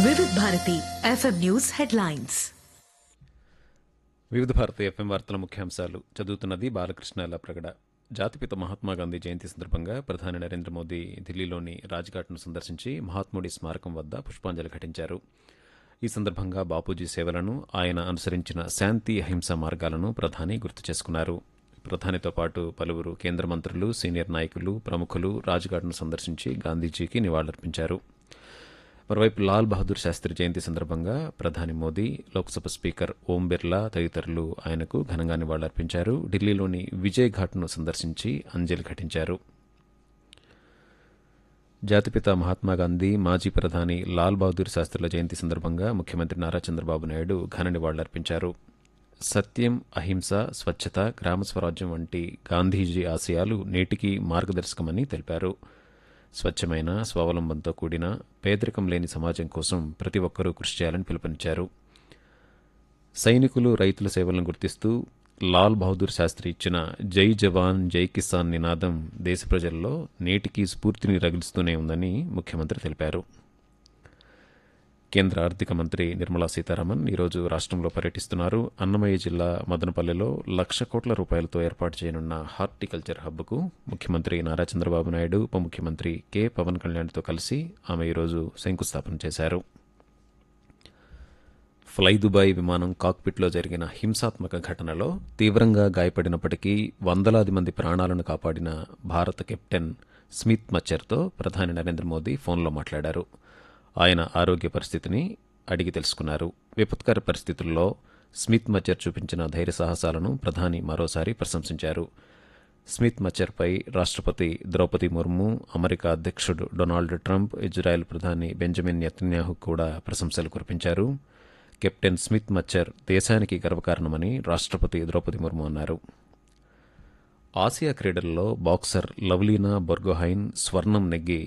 వివిధ Bharati FM news headlines వివిధ Bharati FM వార్తల ముఖ్యాంశాలు చదువుతున్నది బాలకృష్ణ లప్రగడ జాతిపిత మహాత్మా గాంధీ జయంతి సందర్భంగా ప్రధాని నరేంద్ర మోదీ ఢిల్లీలోని రాజ్ఘాట్ను సందర్శించి మహాత్ముడి స్మారకం వద్ద పుష్పాంజలి ఘటించారు ఈ సందర్భంగా బాపూజీ సేవలను ఆయన అనుసరించిన శాంతి అహింస మార్గాలను ప్రధాని గుర్తు చేసుకున్నారు ప్రధానితో పాటు పలువురు కేంద్ర మంత్రులు సీనియర్ నాయకులు ప్రముఖులు రాజ్ఘాట్ను సందర్శించి గాంధీజీకి నివాళులర్పించారు మరోవైపు లాల్ బహదూర్ శాస్త్రి జయంతి సందర్భంగా ప్రధాని మోదీ లోక్సభ స్పీకర్ ఓం బిర్లా తదితరులు ఆయనకు ఘనంగా నివాళులర్పించారు ఢిల్లీలోని విజయ్ ఘాట్ను సందర్శించి అంజలి ఘటించారు జాతిపిత మహాత్మాగాంధీ మాజీ ప్రధాని లాల్ బహదూర్ శాస్త్రుల జయంతి సందర్భంగా ముఖ్యమంత్రి నారా చంద్రబాబు నాయుడు ఘన నివాళులర్పించారు సత్యం అహింస స్వచ్ఛత గ్రామ స్వరాజ్యం వంటి గాంధీజీ ఆశయాలు నేటికి మార్గదర్శకమని తెలిపారు స్వచ్ఛమైన స్వావలంబనతో కూడిన పేదరికం లేని సమాజం కోసం ప్రతి ఒక్కరూ కృషి చేయాలని పిలుపునిచ్చారు సైనికులు రైతుల సేవలను గుర్తిస్తూ లాల్ బహదూర్ శాస్త్రి ఇచ్చిన జై జవాన్ జై కిసాన్ నినాదం దేశ ప్రజల్లో నేటికి స్ఫూర్తిని రగిలిస్తూనే ఉందని ముఖ్యమంత్రి తెలిపారు కేంద్ర ఆర్థిక మంత్రి నిర్మలా సీతారామన్ ఈరోజు రాష్ట్రంలో పర్యటిస్తున్నారు అన్నమయ్య జిల్లా మదనపల్లెలో లక్ష కోట్ల రూపాయలతో ఏర్పాటు చేయనున్న హార్టికల్చర్ హబ్కు ముఖ్యమంత్రి నారా చంద్రబాబు నాయుడు ఉప ముఖ్యమంత్రి కె పవన్ కళ్యాణ్తో కలిసి ఆమె ఈరోజు శంకుస్థాపన చేశారు ఫ్లై దుబాయ్ విమానం కాక్పిట్లో జరిగిన హింసాత్మక ఘటనలో తీవ్రంగా గాయపడినప్పటికీ వందలాది మంది ప్రాణాలను కాపాడిన భారత కెప్టెన్ స్మిత్ మచ్చర్తో ప్రధాని నరేంద్ర మోదీ ఫోన్లో మాట్లాడారు ఆయన ఆరోగ్య పరిస్థితిని అడిగి తెలుసుకున్నారు విపత్కర పరిస్థితుల్లో స్మిత్ మచ్చర్ చూపించిన ధైర్య సాహసాలను ప్రధాని మరోసారి ప్రశంసించారు స్మిత్ మచ్చర్పై రాష్ట్రపతి ద్రౌపది ముర్ము అమెరికా అధ్యక్షుడు డొనాల్డ్ ట్రంప్ ఇజ్రాయెల్ ప్రధాని బెంజమిన్ నెతన్యాహు కూడా ప్రశంసలు కురిపించారు కెప్టెన్ స్మిత్ మచ్చర్ దేశానికి గర్వకారణమని రాష్ట్రపతి ద్రౌపది ముర్ము అన్నారు ఆసియా క్రీడల్లో బాక్సర్ లవ్లీనా బొర్గోహైన్ స్వర్ణం నెగ్గి